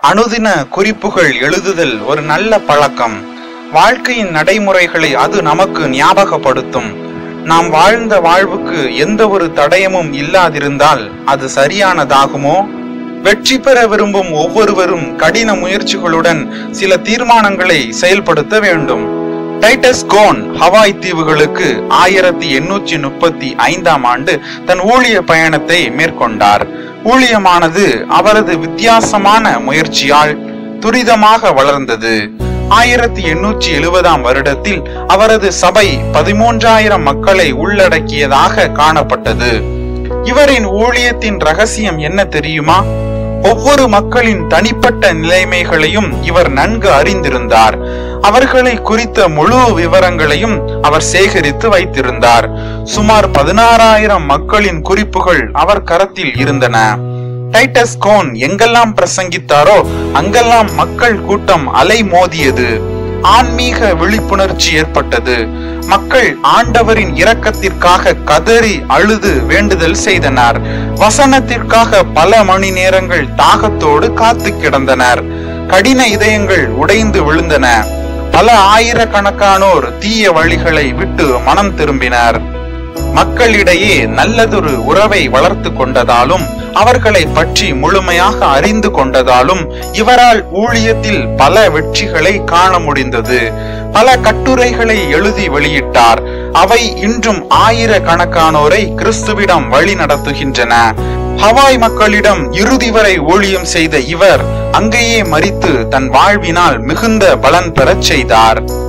அனுதின குறிப்புகள் எழுதுதல் ஒரு நல்ல பழக்கம் வாழ்க்கையின் நடைமுறைகளை அது நமக்கு ஞாபகப்படுத்தும் நாம் வாழ்ந்த வாழ்வுக்கு எந்த ஒரு தடயமும் இல்லாதிருந்தால் அது சரியானதாகுமோ வெற்றி பெற விரும்பும் ஒவ்வொருவரும் கடின முயற்சிகளுடன் சில தீர்மானங்களை செயல்படுத்த வேண்டும் டைட்டஸ் கோன் ஹவாய் தீவுகளுக்கு ஆயிரத்தி எண்ணூற்றி முப்பத்தி ஐந்தாம் ஆண்டு தன் ஊழிய பயணத்தை மேற்கொண்டார் ஊழியமானது அவரது வித்தியாசமான முயற்சியால் துரிதமாக வளர்ந்தது ஆயிரத்தி எண்ணூற்றி எழுபதாம் வருடத்தில் அவரது சபை பதிமூன்றாயிரம் மக்களை உள்ளடக்கியதாக காணப்பட்டது இவரின் ஊழியத்தின் ரகசியம் என்ன தெரியுமா ஒவ்வொரு மக்களின் தனிப்பட்ட நிலைமைகளையும் இவர் நன்கு அறிந்திருந்தார் அவர்களை குறித்த முழு விவரங்களையும் அவர் சேகரித்து வைத்திருந்தார் சுமார் பதினாறாயிரம் மக்களின் குறிப்புகள் அவர் கரத்தில் இருந்தன டைட்டஸ் கோன் எங்கெல்லாம் பிரசங்கித்தாரோ அங்கெல்லாம் மக்கள் கூட்டம் அலை மோதியது ஆன்மீக விழிப்புணர்ச்சி ஏற்பட்டது மக்கள் ஆண்டவரின் இரக்கத்திற்காக கதறி அழுது வேண்டுதல் செய்தனர் வசனத்திற்காக பல மணி நேரங்கள் தாகத்தோடு காத்து கிடந்தனர் கடின இதயங்கள் உடைந்து விழுந்தன பல ஆயிரக்கணக்கானோர் தீய வழிகளை விட்டு மனம் திரும்பினர் மக்களிடையே நல்லதொரு உறவை வளர்த்து கொண்டதாலும் அவர்களை பற்றி முழுமையாக அறிந்து கொண்டதாலும் இவரால் ஊழியத்தில் பல வெற்றிகளை காண முடிந்தது பல கட்டுரைகளை எழுதி வெளியிட்டார் அவை இன்றும் ஆயிரக்கணக்கானோரை கிறிஸ்துவிடம் வழி நடத்துகின்றன ஹவாய் மக்களிடம் இறுதி வரை ஊழியம் செய்த இவர் அங்கேயே மறித்து தன் வாழ்வினால் மிகுந்த பலன் பெறச் செய்தார்